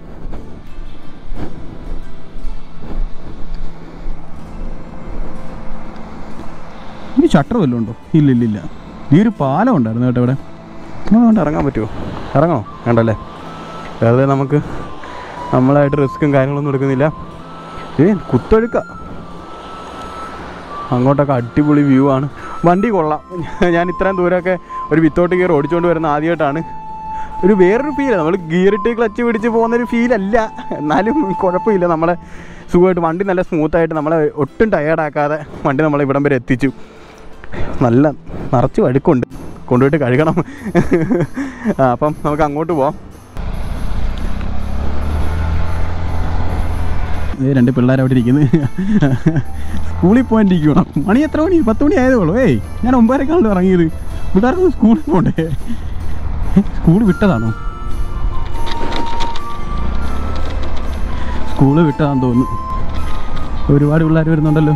ഈ ഷട്ടർ വല്ലതും ഉണ്ടോ ഇല്ല ഇല്ല ഇല്ല ഈ ഒരു പാലം ഉണ്ടായിരുന്നു കേട്ടോ ഇവിടെ അതുകൊണ്ട് ഇറങ്ങാൻ പറ്റുമോ ഇറങ്ങണോ വേണ്ടല്ലേ വെറുതെ നമുക്ക് നമ്മളായിട്ട് റിസ്ക്കും കാര്യങ്ങളൊന്നും എടുക്കുന്നില്ല ഏ കുത്തൊഴുക്ക അങ്ങോട്ടൊക്കെ അടിപൊളി വ്യൂ ആണ് വണ്ടി കൊള്ളാം ഞാൻ ഇത്രയും ദൂരമൊക്കെ ഒരു വിത്തോട്ട് ഗിയർ ഓടിച്ചുകൊണ്ട് വരുന്ന ആദ്യമായിട്ടാണ് ഒരു വേറൊരു ഫീലാണ് നമ്മൾ ഗിയറിട്ട് ക്ലച്ച് പിടിച്ച് പോകുന്നൊരു ഫീലല്ല എന്നാലും കുഴപ്പമില്ല നമ്മളെ സുഖമായിട്ട് വണ്ടി നല്ല സ്മൂത്തായിട്ട് നമ്മളെ ഒട്ടും ടയേർഡാക്കാതെ വണ്ടി നമ്മളെ ഇവിടം വരെ എത്തിച്ചു നല്ല നിറച്ച് വഴുക്കുണ്ട് കൊണ്ടുപോയിട്ട് കഴുകണം ആ, അപ്പം നമുക്ക് അങ്ങോട്ട് പോവാം ഏ രണ്ട് പിള്ളേർ അവിടെ ഇരിക്കുന്നു സ്കൂളിൽ പോകാണ്ടിരിക്കണം മണി എത്ര മണി പത്ത് മണി ആയതേ ഉള്ളൂ ഏയ് ഞാൻ ഒമ്പതരക്കാണല്ലോ ഇറങ്ങിയത് പിള്ളേർക്ക് സ്കൂളിൽ പോകണ്ടേ സ്കൂൾ വിട്ടതാണോ സ്കൂള് വിട്ടതാന്ന് തോന്നുന്നു ഒരുപാട് പിള്ളേർ വരുന്നുണ്ടല്ലോ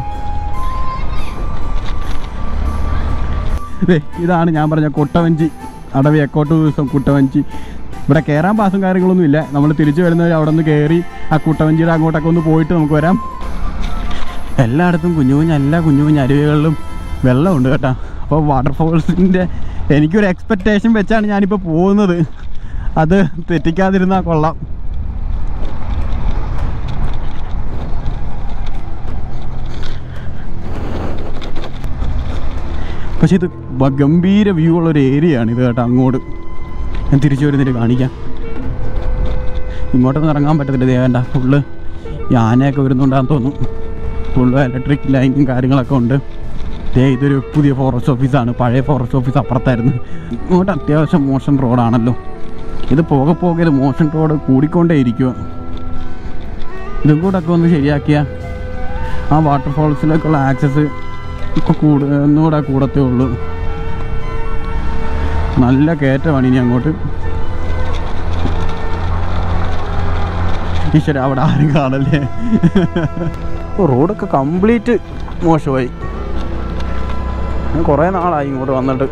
ദേ, ഇതാണ് ഞാൻ പറഞ്ഞ കൊട്ടവഞ്ചി അടവി എക്കോട്ട് ദിവസം കുട്ടവഞ്ചി ഇവിടെ കയറാൻ പാസും കാര്യങ്ങളൊന്നും ഇല്ല നമ്മൾ തിരിച്ചു വരുന്നവർ അവിടെ നിന്ന് കയറി ആ കുട്ടവഞ്ചിയുടെ അങ്ങോട്ടൊക്കെ ഒന്ന് പോയിട്ട് നമുക്ക് വരാം എല്ലായിടത്തും കുഞ്ഞു കുഞ്ഞ് എല്ലാ കുഞ്ഞു കുഞ്ഞ് അരുവികളിലും വെള്ളമുണ്ട് കേട്ടോ അപ്പോൾ വാട്ടർഫോൾസിൻ്റെ എനിക്കൊരു എക്സ്പെക്റ്റേഷൻ വെച്ചാണ് ഞാനിപ്പോൾ പോകുന്നത് അത് തെറ്റിക്കാതിരുന്നാൽ കൊള്ളാം പക്ഷെ ഇത് വ- ഗംഭീര വ്യൂ ഉള്ള ഒരു ഏരിയ ആണ് ഇത് കേട്ടോ അങ്ങോട്ട് ഞാൻ തിരിച്ചു വരുന്നിട്ട് കാണിക്കാം ഇങ്ങോട്ടൊന്നും ഇറങ്ങാൻ പറ്റത്തില്ല ദേവേണ്ട ഫുള്ള് ഈ ആനയൊക്കെ വരുന്നുണ്ടാന്ന് തോന്നുന്നു ഫുള്ള് ഇലക്ട്രിക് ലൈനും കാര്യങ്ങളൊക്കെ ഉണ്ട് ദേ ഇതൊരു പുതിയ ഫോറസ്റ്റ് ഓഫീസാണ് പഴയ ഫോറസ്റ്റ് ഓഫീസ് അപ്പുറത്തായിരുന്നു ഇങ്ങോട്ട് അത്യാവശ്യം മോശം റോഡാണല്ലോ ഇത് പോകെ പോകെ ഇത് മോശം റോഡ് കൂടിക്കൊണ്ടേ ഇരിക്കുക ഇതും കൂടെ ഒക്കെ ഒന്ന് ശരിയാക്കിയ ആ വാട്ടർഫോൾസിലേക്കുള്ള ആക്സസ് ഒക്കെ കൂട് ഒന്നുകൂടെ കൂടത്തേ ഉള്ളൂ നല്ല കയറ്റമാണ് ഇനി അങ്ങോട്ട് ഈശ്വര അവിടെ ആരും കാണല്ലേ ഓ, റോഡൊക്കെ കംപ്ലീറ്റ് മോശമായി ഞാൻ കുറേ നാളായി ഇങ്ങോട്ട് വന്നിട്ട്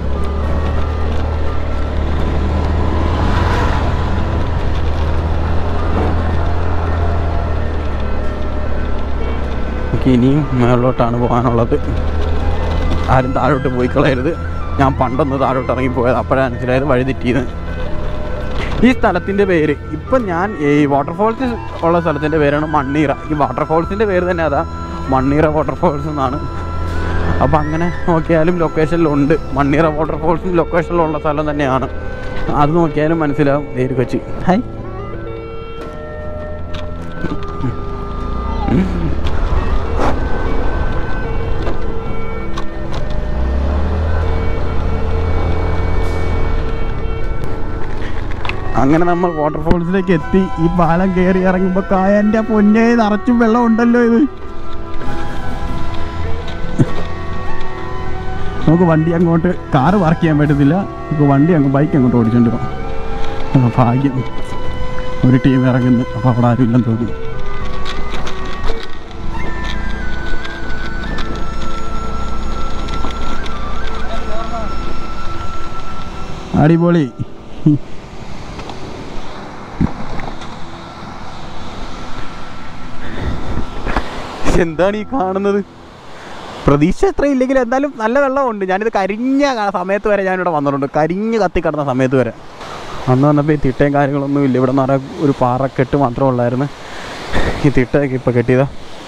എനിക്ക് ഇനിയും മേളിലോട്ടാണ് പോകാനുള്ളത് ആരും താഴോട്ട് പോയി കളയരുത് ഞാൻ പണ്ടൊന്ന് താഴോട്ട് ഇറങ്ങി പോയത് അപ്പോഴാണ് മനസ്സിലായത് വഴി തെറ്റിയത് ഈ സ്ഥലത്തിൻ്റെ പേര് ഇപ്പം ഞാൻ ഈ വാട്ടർഫോൾസ് ഉള്ള സ്ഥലത്തിൻ്റെ പേരാണ് മണ്ണീറ ഈ വാട്ടർഫോൾസിൻ്റെ പേര് തന്നെ അതാ മണ്ണീറ വാട്ടർഫോൾസ് എന്നാണ് അപ്പം അങ്ങനെ നോക്കിയാലും ലൊക്കേഷനിലുണ്ട് മണ്ണീറ വാട്ടർഫോൾസും ലൊക്കേഷനിലുള്ള സ്ഥലം തന്നെയാണ് അത് നോക്കിയാലും മനസ്സിലാവും നേര് കൊച്ചി ഹായ് അങ്ങനെ നമ്മൾ വാട്ടർഫോൾസിലേക്ക് എത്തി ഈ പാലം കയറി ഇറങ്ങുമ്പോൾ കായൻ്റെ പൊന്നെ നിറച്ചും വെള്ളം ഉണ്ടല്ലോ ഇത് നമുക്ക് വണ്ടി അങ്ങോട്ട് കാറ് പാർക്ക് ചെയ്യാൻ പറ്റത്തില്ല നമുക്ക് വണ്ടി അങ്ങ് ബൈക്ക് അങ്ങോട്ട് ഓടിച്ചോണ്ട് പോകാം ആ, ഭാഗ്യം ഒരു ടീം ഇറങ്ങുന്നു അപ്പോൾ അവിടെ ആരും ഇല്ലെന്ന് തോന്നുന്നു അടിപൊളി എന്താണ് ഈ കാണുന്നത് പ്രതീക്ഷ എത്ര ഇല്ലെങ്കിൽ എന്തായാലും നല്ല വെള്ളമുണ്ട് ഞാനിത് കരിഞ്ഞ ക- സമയത്ത് വരെ ഞാനിവിടെ വന്നിട്ടുണ്ട് കരിഞ്ഞ് കത്തി കിടന്ന സമയത്ത് വരെ അന്ന് വന്നപ്പോൾ ഈ തിട്ടയും കാര്യങ്ങളൊന്നും ഇല്ല ഇവിടെ നിറയെ ഒരു പാറക്കെട്ട് മാത്രമേ ഉള്ളായിരുന്നു ഈ തിട്ടയൊക്കെ ഇപ്പോൾ കെട്ടിയതാ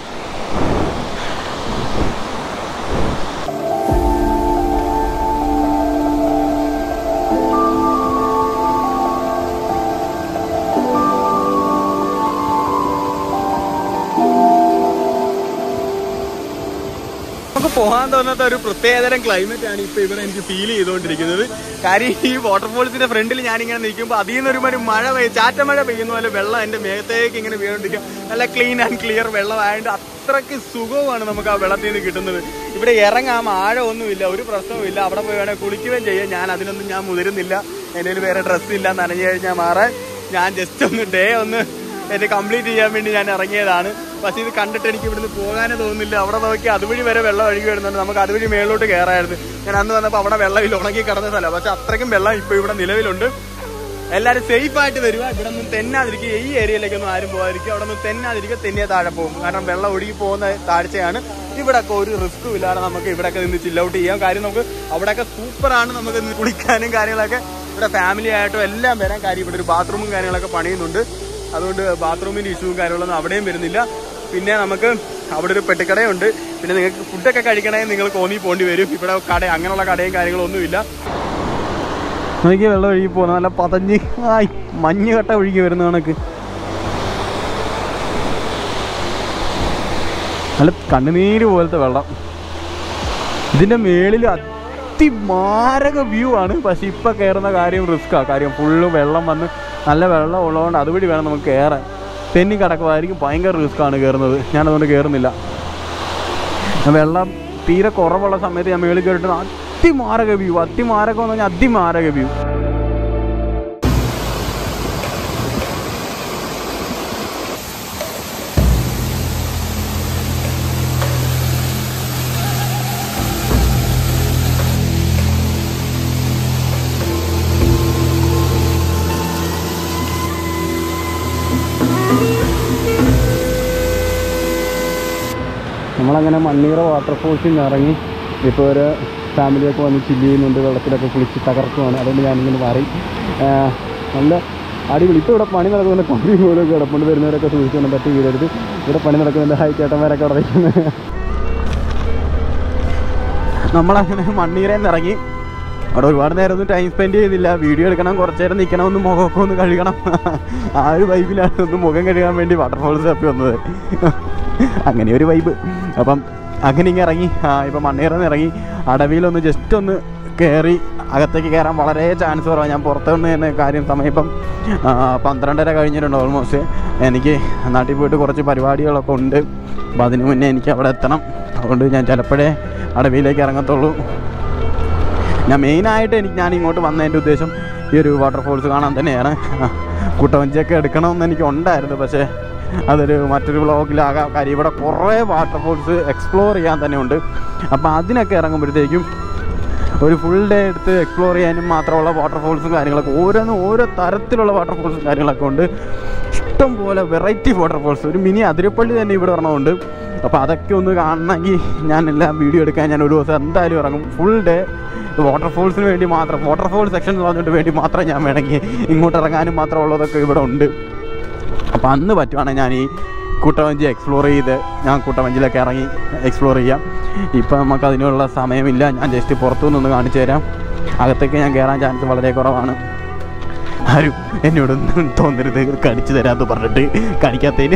നമുക്ക് പോകാൻ തോന്നാത്ത ഒരു പ്രത്യേകതരം ക്ലൈമറ്റ് ആണ് ഇപ്പൊ ഇവിടെ എനിക്ക് ഫീൽ ചെയ്തുകൊണ്ടിരിക്കുന്നത് കാര്യം ഈ വാട്ടർഫോൾസിന്റെ ഫ്രണ്ടിൽ ഞാനിങ്ങനെ നിൽക്കുമ്പോൾ അതിൽ നിന്ന് ഒരുമാതിരി മഴ പെയ്യും ചാറ്റ മഴ പെയ്യുന്ന പോലെ വെള്ളം എന്റെ മേത്തേക്ക് ഇങ്ങനെ വീണോണ്ടിരിക്കും നല്ല ക്ലീൻ ആൻഡ് ക്ലിയർ വെള്ളമായതുകൊണ്ട് അത്രയ്ക്ക് സുഖമാണ് നമുക്ക് ആ വെള്ളത്തിൽ നിന്ന് കിട്ടുന്നത് ഇവിടെ ഇറങ്ങാൻ ആഴമൊന്നുമില്ല ഒരു പ്രശ്നവുമില്ല അവിടെ പോയി വേണേൽ കുളിക്കുകയും ചെയ്യാം ഞാൻ അതിനൊന്നും ഞാൻ മുതിരുന്നില്ല എൻ്റെ കയ്യിൽ വേറെ ഡ്രസ്സ് ഇല്ല നനഞ്ഞു കഴിഞ്ഞാൽ മാറാൻ ഞാൻ ജസ്റ്റ് ഒന്ന് ഡേ ഒന്ന് എന്നെ കംപ്ലീറ്റ് ചെയ്യാൻ വേണ്ടി ഞാൻ ഇറങ്ങിയതാണ് പക്ഷേ ഇത് കണ്ടിട്ട് എനിക്ക് ഇവിടുന്ന് പോകാനേ തോന്നുന്നില്ല അവിടെ നോക്കി അതുവഴി വരെ വെള്ളം ഒഴുകി വരുന്നുണ്ട് നമുക്ക് അതുവഴി മേലോട്ട് കയറായിരുന്നു ഞാൻ അന്ന് വന്നപ്പോൾ അവിടെ വെള്ളമില്ല ഉണങ്ങി കിടന്ന സ്ഥലം പക്ഷെ അത്രയ്ക്കും വെള്ളം ഇപ്പോൾ ഇവിടെ നിലവിലുണ്ട് എല്ലാവരും സേഫ് ആയിട്ട് വരിക ഇവിടെ ഒന്നും തെന്നാതിരിക്കുക ഈ ഏരിയയിലേക്കൊന്നും ആരും പോകാതിരിക്കുക അവിടെ നിന്ന് തെന്നാതിരിക്കുക തെന്നിയെ താഴെ പോകും കാരണം വെള്ളം ഒഴുകി പോകുന്ന താഴ്ചയാണ് ഇവിടെയൊക്കെ ഒരു റിസ്ക്കും ഇല്ലാതെ നമുക്ക് ഇവിടെയൊക്കെ നിന്ന് ചില്ല് ഔട്ട് ചെയ്യാം കാര്യം നമുക്ക് അവിടെയൊക്കെ സൂപ്പറാണ് നമുക്ക് നിന്ന് കുളിക്കാനും കാര്യങ്ങളൊക്കെ ഇവിടെ ഫാമിലി ആയിട്ടും എല്ലാം വരാൻ കാര്യം ഇവിടെ ഒരു ബാത്റൂമും കാര്യങ്ങളൊക്കെ പണിയുന്നുണ്ട് അതുകൊണ്ട് ബാത്റൂമിന്റെ ഇഷ്യൂവും കാര്യങ്ങളൊന്നും അവിടെയും വരുന്നില്ല പിന്നെ നമുക്ക് അവിടെ ഒരു പെട്ടിക്കടയുണ്ട് പിന്നെ നിങ്ങൾക്ക് ഫുഡൊക്കെ കഴിക്കണമെങ്കിൽ നിങ്ങൾ കോന്നി പോണ്ടി വരും ഇവിടെ കട അങ്ങനെയുള്ള കടയും കാര്യങ്ങളൊന്നുമില്ല നോക്കി വെള്ളം ഒഴുകി പോകുന്ന നല്ല പതഞ്ഞ് ആയി മഞ്ഞ് കട്ട ഒഴുകി വരുന്ന കണക്ക് നല്ല കണ്ണുനീര് പോലത്തെ വെള്ളം ഇതിന്റെ മേളിൽ അതിമാരക വ്യൂ ആണ് പക്ഷെ ഇപ്പൊ കയറുന്ന കാര്യം റിസ്ക്കാ കാര്യം ഫുള്ള് വെള്ളം വന്ന് നല്ല വെള്ളം ഉള്ളതുകൊണ്ട് അതുവഴി വേണം നമുക്ക് കയറാൻ തെന്നി കിടക്കുമായിരിക്കും ഭയങ്കര റിസ്ക്കാണ് കയറുന്നത് ഞാനതുകൊണ്ട് കയറുന്നില്ല വെള്ളം തീരെ കുറവുള്ള സമയത്ത് ഞാൻ മേളിൽ കയറിയിട്ട് അതിമാരക വ്യൂ അതിമാരകം എന്ന് പറഞ്ഞാൽ അതിമാരക വ്യൂ നമ്മളങ്ങനെ മണ്ണീറ വാട്ടർഫോൾസിൽ നിന്ന് ഇറങ്ങി ഇപ്പോൾ ഒരു ഫാമിലിയൊക്കെ വന്ന് ചില്ല് ചെയ്യുന്നുണ്ട് വെള്ളത്തിലൊക്കെ കുളിച്ച് തകർക്കുവാണ് അതുകൊണ്ട് ഞാനിങ്ങനെ മാറി ആ, നല്ല അടിപൊളി ഇപ്പോൾ ഇവിടെ പണി നടക്കുന്ന കൊമ്പി പോലും കിടപ്പുണ്ട് വരുന്നവരൊക്കെ സൂക്ഷിച്ചോണ്ട് തട്ടി വീഴരുത് ഇവിടെ പണി നടക്കുന്നുണ്ട് ഹായ് ചേട്ടന്മാരൊക്കെ അവിടെ നിൽക്കുന്നത് നമ്മളങ്ങനെ മണ്ണീരയിൽ നിന്ന് ഇറങ്ങി അവിടെ ഒരുപാട് നേരം ഒന്നും ടൈം സ്പെൻഡ് ചെയ്തില്ല വീഡിയോ എടുക്കണം കുറച്ച് നേരം നിൽക്കണം ഒന്ന് മുഖമൊക്കെ ഒന്ന് കഴുകണം ആ ഒരു വൈബിലാണ് ഒന്ന് മുഖം കഴുകാൻ വേണ്ടി വാട്ടർഫോൾസ് തപ്പി വന്നത് അങ്ങനെ ഒരു വൈബ് അപ്പം അങ്ങനെ ഇങ്ങനെ ഇറങ്ങി ആ, ഇപ്പം മണ്ണീറന്ന് ഇറങ്ങി അടവിയിലൊന്ന് ജസ്റ്റ് ഒന്ന് കയറി അകത്തേക്ക് കയറാൻ വളരെ ചാൻസ് കുറവാണ് ഞാൻ പുറത്തു നിന്ന് തന്നെ കാര്യം സമയം ഇപ്പം ആ, പന്ത്രണ്ടര കഴിഞ്ഞിട്ടുണ്ട് ഓൾമോസ്റ്റ് എനിക്ക് നാട്ടിൽ പോയിട്ട് കുറച്ച് പരിപാടികളൊക്കെ ഉണ്ട് അപ്പം അതിന് മുന്നേ എനിക്ക് അവിടെ എത്തണം അതുകൊണ്ട് ഞാൻ ചിലപ്പോഴേ അടവിയിലേക്ക് ഇറങ്ങത്തുള്ളൂ ഞാൻ മെയിനായിട്ട് എനിക്ക് ഞാൻ ഇങ്ങോട്ട് വന്നതിൻ്റെ ഉദ്ദേശം ഈ ഒരു വാട്ടർഫോൾസ് കാണാൻ തന്നെയാണ് കുട്ടവഞ്ചിയൊക്കെ എടുക്കണമെന്ന് എനിക്ക് ഉണ്ടായിരുന്നു പക്ഷേ അതൊരു മറ്റൊരു വ്ളോഗിലാകാം കാര്യം ഇവിടെ കുറേ വാട്ടർഫോൾസ് എക്സ്പ്ലോർ ചെയ്യാൻ തന്നെ ഉണ്ട് അപ്പോൾ അതിനൊക്കെ ഇറങ്ങുമ്പോഴത്തേക്കും ഒരു ഫുൾ ഡേ എടുത്ത് എക്സ്പ്ലോർ ചെയ്യാനും മാത്രമുള്ള വാട്ടർഫോൾസും കാര്യങ്ങളൊക്കെ ഓരോന്നും ഓരോ തരത്തിലുള്ള വാട്ടർഫോൾസും കാര്യങ്ങളൊക്കെ ഉണ്ട് ഇഷ്ടം പോലെ വെറൈറ്റി വാട്ടർഫോൾസ് ഒരു മിനി അതിരപ്പള്ളി തന്നെ ഇവിടെ ഒരെണ്ണമുണ്ട് അപ്പോൾ അതൊക്കെ ഒന്ന് കാണണമെങ്കിൽ ഞാൻ എല്ലാം വീഡിയോ എടുക്കാൻ ഞാൻ ഒരു ദിവസം എന്തായാലും ഇറങ്ങും ഫുൾ ഡേ വാട്ടർഫോൾസിന് വേണ്ടി മാത്രം വാട്ടർഫോൾ സെക്ഷൻ എന്ന് പറഞ്ഞിട്ട് വേണ്ടി മാത്രം ഞാൻ വേണമെങ്കിൽ ഇങ്ങോട്ട് ഇറങ്ങാനും മാത്രമുള്ളതൊക്കെ ഇവിടെ ഉണ്ട് അപ്പോൾ അന്ന് പറ്റുവാണെങ്കിൽ ഞാൻ ഈ കുട്ടവഞ്ചി എക്സ്പ്ലോർ ചെയ്ത് ഞാൻ കുട്ടവഞ്ചിയിലൊക്കെ ഇറങ്ങി എക്സ്പ്ലോർ ചെയ്യാം ഇപ്പം നമുക്ക് അതിനുള്ള സമയമില്ല ഞാൻ ജസ്റ്റ് പുറത്തു നിന്ന് കാണിച്ചു തരാം അകത്തേക്ക് ഞാൻ കയറാൻ ചാൻസ് വളരെ കുറവാണ് ആരും എന്നോടൊന്നും തോന്നരുത് കടിച്ചു തരാമെന്ന് പറഞ്ഞിട്ട് കാണിക്കാത്തതിന്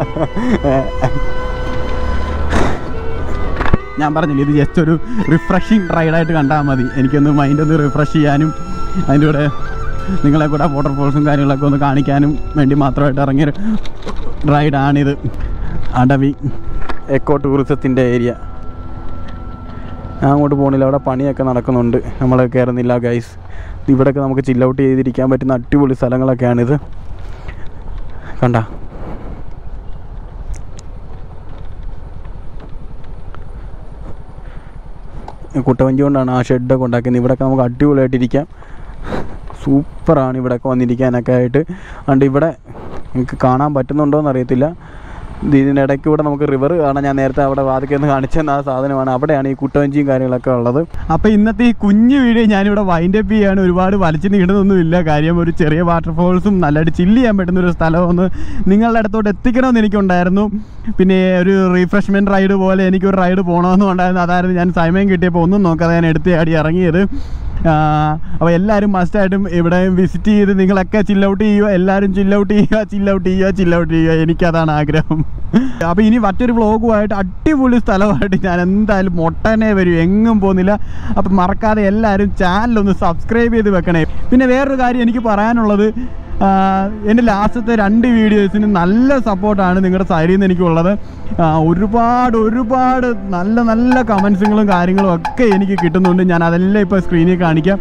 ഞാൻ പറഞ്ഞില്ല ഇത് ജസ്റ്റ് ഒരു റിഫ്രഷിങ് റൈഡായിട്ട് കണ്ടാൽ മതി എനിക്കൊന്ന് മൈൻഡ് ഒന്ന് റിഫ്രഷ് ചെയ്യാനും അതിൻ്റെ കൂടെ നിങ്ങളെ കൂടെ വാട്ടർഫോൾസും കാര്യങ്ങളൊക്കെ ഒന്ന് കാണിക്കാനും വേണ്ടി മാത്രമായിട്ട് ഇറങ്ങിയ റൈഡാണിത് അടവി എക്കോ ടൂറിസത്തിൻ്റെ ഏരിയ ഞാൻ അങ്ങോട്ട് പോകണില്ല അവിടെ പണിയൊക്കെ നടക്കുന്നുണ്ട് നമ്മൾ കയറുന്നില്ല ഗൈസ് ഇവിടെയൊക്കെ നമുക്ക് ചില്ല ഔട്ട് ചെയ്തിരിക്കാൻ പറ്റുന്ന അടിപൊളി സ്ഥലങ്ങളൊക്കെയാണിത് കണ്ട കുട്ടവഞ്ചി കൊണ്ടാണ് ആ ഷെഡൊക്കെ ഉണ്ടാക്കുന്നത് ഇവിടെയൊക്കെ നമുക്ക് അടിപൊളിയായിട്ടിരിക്കാം സൂപ്പറാണ് ഇവിടെയൊക്കെ വന്നിരിക്കാനൊക്കെ ആയിട്ട് അതുകൊണ്ട് ഇവിടെ നിങ്ങൾക്ക് കാണാൻ പറ്റുന്നുണ്ടോ എന്നറിയത്തില്ല ഇത് ഇതിൻ്റെ ഇടയ്ക്ക് കൂടെ നമുക്ക് റിവർ കാണാൻ ഞാൻ നേരത്തെ അവിടെ വാതിക്കൽ നിന്ന് കാണിച്ചെന്ന ആ സാധനമാണ് അവിടെയാണ് ഈ കുട്ടവഞ്ചിയും കാര്യങ്ങളൊക്കെ ഉള്ളത് അപ്പോൾ ഇന്നത്തെ ഈ കുഞ്ഞു വീഡിയോ ഞാനിവിടെ വൈൻഡ് അപ്പ് ചെയ്യാണ് ഒരുപാട് വലിച്ചു നീടുന്നൊന്നുമില്ല കാര്യം ഒരു ചെറിയ വാട്ടർഫോൾസും നല്ലതായിട്ട് ചില്ല് ചെയ്യാൻ പറ്റുന്ന ഒരു സ്ഥലമൊന്ന് നിങ്ങളുടെ അടുത്തോട്ട് എത്തിക്കണമെന്ന് എനിക്കുണ്ടായിരുന്നു പിന്നെ ഒരു റീഫ്രഷ്മെൻറ്റ് റൈഡ് പോലെ എനിക്കൊരു റൈഡ് പോകണമെന്നും ഉണ്ടായിരുന്നു അതായിരുന്നു ഞാൻ സമയം കിട്ടിയപ്പോൾ ഒന്നും നോക്കാതെ ഞാൻ എടുത്ത് ചാടി ഇറങ്ങിയത് അപ്പോൾ എല്ലാവരും മസ്റ്റായിട്ടും ഇവിടെ വിസിറ്റ് ചെയ്ത് നിങ്ങളൊക്കെ ചില്ല് ഔട്ട് ചെയ്യുക എല്ലാവരും ചില്ല് ഔട്ട് ചെയ്യുക ചില്ല് ഔട്ട് ചെയ്യുക ചില്ല് ഔട്ട് ചെയ്യുക എനിക്കതാണ് ആഗ്രഹം അപ്പോൾ ഇനി മറ്റൊരു വ്ളോഗുമായിട്ട് അടിപൊളി സ്ഥലമായിട്ട് ഞാൻ എന്തായാലും മൊട്ടനെ വരും എങ്ങും പോകുന്നില്ല അപ്പം മറക്കാതെ എല്ലാവരും ചാനലൊന്ന് സബ്സ്ക്രൈബ് ചെയ്ത് വെക്കണേ പിന്നെ വേറൊരു കാര്യം എനിക്ക് പറയാനുള്ളത് ആഹ് എൻ്റെ ലാസ്റ്റത്തെ രണ്ട് വീഡിയോസിന് നല്ല സപ്പോർട്ടാണ് നിങ്ങളുടെ സൈഡിൽ നിന്ന് എനിക്കുള്ളത് ആഹ് ഒരുപാട് ഒരുപാട് നല്ല നല്ല കമൻസുകളും കാര്യങ്ങളും ഒക്കെ എനിക്ക് കിട്ടുന്നുണ്ട് ഞാൻ അതെല്ലാം ഇപ്പോൾ സ്ക്രീനിൽ കാണിക്കാം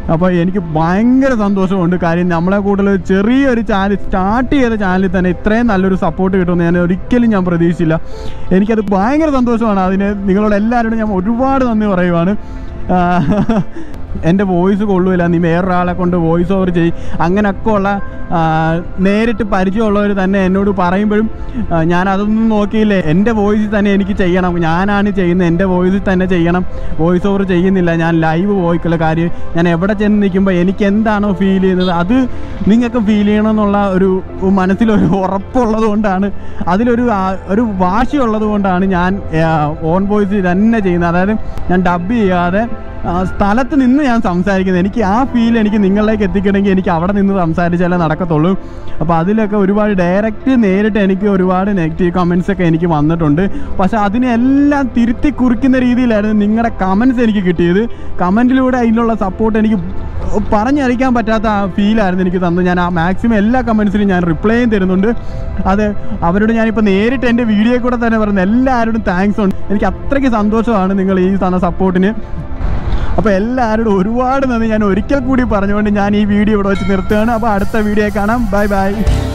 അപ്പോൾ എനിക്ക് ഭയങ്കര സന്തോഷമുണ്ട് കാര്യം നമ്മളെ കൂടുതൽ ചെറിയൊരു ചാനൽ സ്റ്റാർട്ട് ചെയ്ത ചാനലിൽ തന്നെ ഇത്രയും നല്ലൊരു സപ്പോർട്ട് കിട്ടുമെന്ന് ഞാൻ ഒരിക്കലും ഞാൻ പ്രതീക്ഷിച്ചില്ല എനിക്കത് ഭയങ്കര സന്തോഷമാണ് അതിന് നിങ്ങളോട് എല്ലാവരോടും ഞാൻ ഒരുപാട് നന്ദി പറയുവാണ് ആ, എൻ്റെ വോയിസ് കൊള്ളുമില്ല നീ വേറൊരാളെ കൊണ്ട് വോയിസ് ഓവർ ചെയ്യും അങ്ങനെയൊക്കെ ഉള്ള ആ, നേരിട്ട് പരിചയമുള്ളവർ തന്നെ എന്നോട് പറയുമ്പോഴും ആ, ഞാൻ അതൊന്നും നോക്കിയില്ലേ എൻ്റെ വോയിസിൽ തന്നെ എനിക്ക് ചെയ്യണം ഞാനാണ് ചെയ്യുന്നത് എൻ്റെ വോയിസിൽ തന്നെ ചെയ്യണം വോയിസ് ഓവർ ചെയ്യുന്നില്ല ഞാൻ ലൈവ് വോയിക്കുള്ള കാര്യം ഞാൻ എവിടെ ചെന്ന് നിൽക്കുമ്പോൾ എനിക്ക് എന്താണോ ഫീൽ ചെയ്യുന്നത് അത് നിങ്ങൾക്ക് ഫീൽ ചെയ്യണമെന്നുള്ള ഒരു മനസ്സിലൊരു ഉറപ്പുള്ളത് കൊണ്ടാണ് അതിലൊരു ആ, ഒരു വാശിയുള്ളത് കൊണ്ടാണ് ഞാൻ ഓൺ വോയിസ് തന്നെ ചെയ്യുന്നത് അതായത് ഞാൻ ഡബ് ചെയ്യാതെ ആ, സ്ഥലത്ത് നിന്ന് ഞാൻ സംസാരിക്കുന്നത് എനിക്ക് ആ ഫീൽ എനിക്ക് നിങ്ങളിലേക്ക് എത്തിക്കണമെങ്കിൽ എനിക്ക് അവിടെ നിന്ന് സംസാരിച്ചാലേ നടക്കത്തുള്ളൂ അപ്പോൾ അതിലൊക്കെ ഒരുപാട് ഡയറക്റ്റ് നേരിട്ട് എനിക്ക് ഒരുപാട് നെഗറ്റീവ് കമൻസ് ഒക്കെ എനിക്ക് വന്നിട്ടുണ്ട് പക്ഷേ അതിനെല്ലാം തിരുത്തി കുറിക്കുന്ന രീതിയിലായിരുന്നു നിങ്ങളുടെ കമൻസ് എനിക്ക് കിട്ടിയത് കമൻറ്റിലൂടെ അതിനുള്ള സപ്പോർട്ട് എനിക്ക് പറഞ്ഞറിയിക്കാൻ പറ്റാത്ത ആ ഫീലായിരുന്നു എനിക്ക് തന്നത് ഞാൻ ആ മാക്സിമം എല്ലാ കമൻസിലും ഞാൻ റിപ്ലൈയും തരുന്നുണ്ട് അത് അവരോട് ഞാനിപ്പോൾ നേരിട്ട് എൻ്റെ വീഡിയോ കൂടെ തന്നെ പറയുന്നത് എല്ലാവരോടും താങ്ക്സ് ഉണ്ട് എനിക്ക് അത്രയ്ക്ക് സന്തോഷമാണ് നിങ്ങൾ ഈ തന്ന സപ്പോർട്ടിന് അപ്പോൾ എല്ലാവരോടും ഒരുപാട് നന്ദി ഞാൻ ഒരിക്കൽ കൂടി പറഞ്ഞുകൊണ്ട് ഞാൻ ഈ വീഡിയോ ഇവിടെ വെച്ച് നിർത്തുകയാണ് അപ്പോൾ അടുത്ത വീഡിയോ കാണാം ബൈ ബൈ